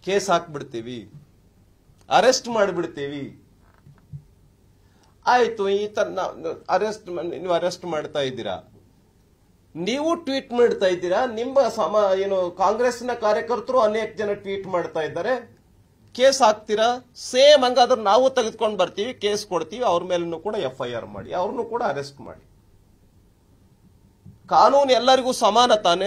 case ಹಾಕ್ಬಿಡ್ತೀವಿ arrest ಮಾಡಿಬಿಡ್ತೀವಿ ಆಯ್ತು ಈ ತರ ಅರೆಸ್ಟ್ ನೀವು ಅರೆಸ್ಟ್ ಮಾಡ್ತಾ ಇದ್ದೀರಾ ನೀವು ಟ್ವೀಟ್ ಮಾಡ್ತಾ ಇದ್ದೀರಾ ನಿಮ್ಮ ಸಮ ಏನು ಕಾಂಗ್ರೆಸ್ನ ಕಾರ್ಯಕರ್ತರು ಅನೇಕ ಜನ ಟ್ವೀಟ್ ಮಾಡ್ತಾ ಇದ್ದಾರೆ ಕೇಸ್ ಹಾಕ್ತೀರಾ ಸೇಮ್ ಹಂಗಾದ್ರೆ ನಾವು ತೆಗೆದುಕೊಂಡು ಬರ್ತೀವಿ ಕೇಸ್ ಕೊಡ್ತೀವಿ ಅವ್ರ ಮೇಲೂ ಕೂಡ ಎಫ್ ಐ ಆರ್ ಮಾಡಿ ಅವ್ರನ್ನು ಕೂಡ ಅರೆಸ್ಟ್ ಮಾಡಿ ಕಾನೂನು ಎಲ್ಲರಿಗೂ ಸಮಾನ ತಾನೆ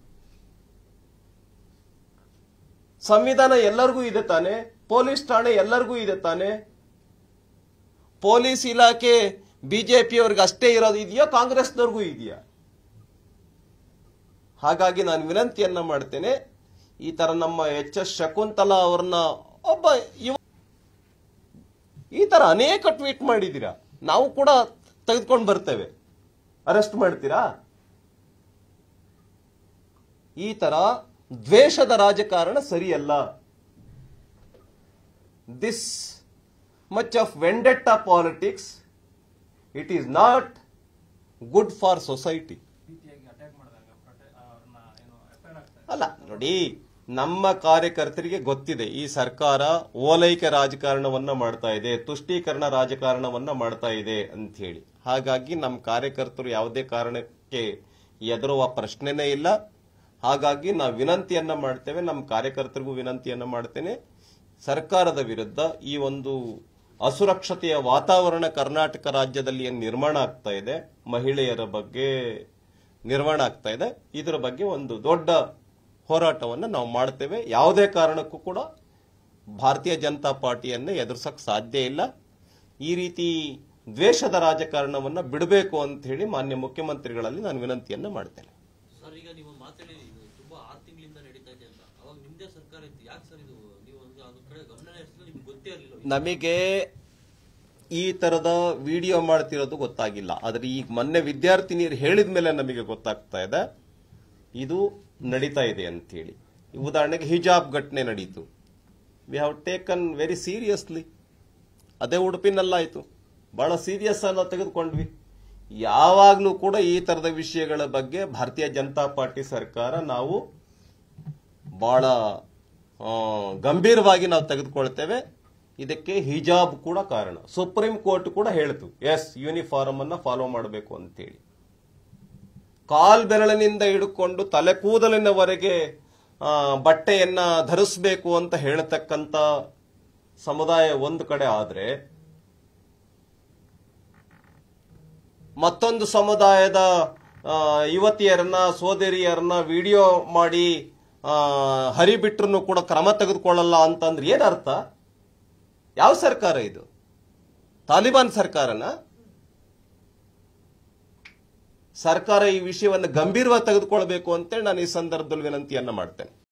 ಸಂವಿಧಾನ ಎಲ್ಲರಿಗೂ ಇದೆ ತಾನೆ ಪೊಲೀಸ್ ಠಾಣೆ ಎಲ್ಲರಿಗೂ ಇದೆ ತಾನೆ ಪೊಲೀಸ್ ಇಲಾಖೆ ಬಿಜೆಪಿಯವ್ರಿಗೆ ಅಷ್ಟೇ ಇರೋದು ಇದೆಯಾ ಕಾಂಗ್ರೆಸ್ನವ್ರಿಗೂ ಇದೆಯಾ ಹಾಗಾಗಿ ನಾನು ವಿನಂತಿಯನ್ನ ಮಾಡ್ತೇನೆ ಈ ತರ ನಮ್ಮ ಎಚ್ ಎಸ್ ಶಕುಂತಲಾ ಅವ್ರನ್ನ ಒಬ್ಬ ಯುವ ಈ ತರ ಅನೇಕ ಟ್ವೀಟ್ ಮಾಡಿದ್ದೀರಾ ನಾವು ಕೂಡ ತೆಗೆದುಕೊಂಡು ಬರ್ತೇವೆ ಅರೆಸ್ಟ್ ಮಾಡ್ತೀರಾ ಈ ತರ ದ್ವೇಷದ ರಾಜಕಾರಣ ಸರಿಯಲ್ಲ this much of vendetta politics it is not good for society ರೀತಿಯಾಗಿ ಅಟ್ಯಾಕ್ ಮಾಡಿದಾಗ ಪ್ರೊಟೆ- ಅವ್ರನ್ನ ಏನು ಎಫ್ಐಆರ್ ಆಗ್ತಾರೆ ಅಲ್ಲ ನೋಡಿ ನಮ್ಮ ಕಾರ್ಯಕರ್ತರಿಗೆ ಗೊತ್ತಿದೆ ಈ ಸರ್ಕಾರ ಓಲೈಕೆ ರಾಜಕಾರಣವನ್ನ ಮಾಡ್ತಾ ಇದೆ ತುಷ್ಟೀಕರಣ ರಾಜಕಾರಣವನ್ನ ಮಾಡ್ತಾ ಇದೆ ಅಂತ ಹೇಳಿ ಹಾಗಾಗಿ ನಮ್ಮ ಕಾರ್ಯಕರ್ತರು ಯಾವುದೇ ಕಾರಣಕ್ಕೆ ಎದುರುವ ಪ್ರಶ್ನೆನೇ ಇಲ್ಲ ಹಾಗಾಗಿ ನಾವು ವಿನಂತಿಯನ್ನ ಮಾಡ್ತೇವೆ ನಮ್ಮ ಕಾರ್ಯಕರ್ತರಿಗೂ ವಿನಂತಿಯನ್ನ ಮಾಡ್ತೇನೆ ಸರ್ಕಾರದ ವಿರುದ್ಧ ಈ ಒಂದು ಅಸುರಕ್ಷತೆಯ ವಾತಾವರಣ ಕರ್ನಾಟಕ ರಾಜ್ಯದಲ್ಲಿ ಏನು ನಿರ್ಮಾಣ ಆಗ್ತಾ ಇದೆ ಮಹಿಳೆಯರ ಬಗ್ಗೆ ನಿರ್ಮಾಣ ಆಗ್ತಾ ಇದೆ ಇದರ ಬಗ್ಗೆ ಒಂದು ದೊಡ್ಡ ಹೋರಾಟವನ್ನು ನಾವು ಮಾಡ್ತೇವೆ ಯಾವುದೇ ಕಾರಣಕ್ಕೂ ಕೂಡ ಭಾರತೀಯ ಜನತಾ ಪಾರ್ಟಿಯನ್ನು ಎದುರಿಸಕ್ ಸಾಧ್ಯ ಇಲ್ಲ ಈ ರೀತಿ ದ್ವೇಷದ ರಾಜಕಾರಣವನ್ನ ಬಿಡಬೇಕು ಅಂತ ಹೇಳಿ ಮಾನ್ಯ ಮುಖ್ಯಮಂತ್ರಿಗಳಲ್ಲಿ ನಾನು ವಿನಂತಿಯನ್ನ ಮಾಡ್ತೇನೆ ಸರ್ ಈಗ ನೀವು ಮಾತಾಡಿ ಇದು ತುಂಬಾ ಆರು ತಿಂಗಳಿಂದ ನಡೀತಾ ಇದೆ ಅಂತ ಅವಾಗ ನಿಮ್ದೇ ಸರ್ಕಾರ ಇತ್ತು ಯಾಕೆ ಸರ್ ಇದು ನೀವು ಒಂದು ಅದ್ರ ಕಡೆ ಗಮನ ಹರಿಸಿದ್ರೆ ನಿಮ್ಗೆ ಗೊತ್ತೇ ಇರಲಿಲ್ಲ ನಮಗೆ ಈ ತರದ ವಿಡಿಯೋ ಮಾಡ್ತಿರೋದು ಗೊತ್ತಾಗಿಲ್ಲ ಆದ್ರೆ ಈಗ ಮೊನ್ನೆ ವಿದ್ಯಾರ್ಥಿನಿಯರು ಹೇಳಿದ ಮೇಲೆ ನಮಗೆ ಗೊತ್ತಾಗ್ತಾ ಇದೆ ಇದು ನಡೀತಾ ಇದೆ ಅಂತ ಹೇಳಿ ಉದಾಹರಣೆಗೆ ಹಿಜಾಬ್ ಘಟನೆ ನಡೀತು we have taken very seriously ಅದೇ ಉಡುಪಿನಲ್ಲಾಯ್ತು ಬಹಳ ಸೀರಿಯಸ್ ಅನ್ನ ತೆಗೆದುಕೊಂಡ್ವಿ ಯಾವಾಗ್ಲೂ ಕೂಡ ಈ ತರದ ವಿಷಯಗಳ ಬಗ್ಗೆ ಭಾರತೀಯ ಜನತಾ ಪಾರ್ಟಿ ಸರ್ಕಾರ ನಾವು ಬಹಳ ಆ, ಗಂಭೀರವಾಗಿ ನಾವು ತೆಗೆದುಕೊಳ್ತೇವೆ ಇದಕ್ಕೆ ಹಿಜಾಬ್ ಕೂಡ ಕಾರಣ ಸುಪ್ರೀಂ ಕೋರ್ಟ್ ಕೂಡ ಹೇಳಿತು ಎಸ್ ಯೂನಿಫಾರ್ಮ್ ಅನ್ನ ಫಾಲೋ ಮಾಡಬೇಕು ಅಂತೇಳಿ ಕಾಲ್ ಬೆರಳಿನಿಂದ ಹಿಡ್ಕೊಂಡು ತಲೆ ಕೂದಲಿನವರೆಗೆ ಆ, ಬಟ್ಟೆಯನ್ನ ಧರಿಸಬೇಕು ಅಂತ ಹೇಳ್ತಕ್ಕಂತ ಸಮುದಾಯ ಒಂದು ಕಡೆ ಆದ್ರೆ ಮತ್ತೊಂದು ಸಮುದಾಯದ ಆ, ಯುವತಿಯರನ್ನ ಸೋದರಿಯರನ್ನ ವಿಡಿಯೋ ಮಾಡಿ ಆ, ಹರಿಬಿಟ್ರು ಕೂಡ ಕ್ರಮ ತೆಗೆದುಕೊಳ್ಳಲ್ಲ ಅಂತಂದ್ರೆ ಏನರ್ಥ ಯಾವ ಸರ್ಕಾರ ಇದು ತಾಲಿಬಾನ್ ಸರ್ಕಾರನ ಸರ್ಕಾರ ಈ ವಿಷಯವನ್ನು ಗಂಭೀರವಾಗಿ ತೆಗೆದುಕೊಳ್ಬೇಕು ಅಂತೇಳಿ ನಾನು ಈ ಸಂದರ್ಭದಲ್ಲಿ ವಿನಂತಿಯನ್ನ ಮಾಡ್ತೇನೆ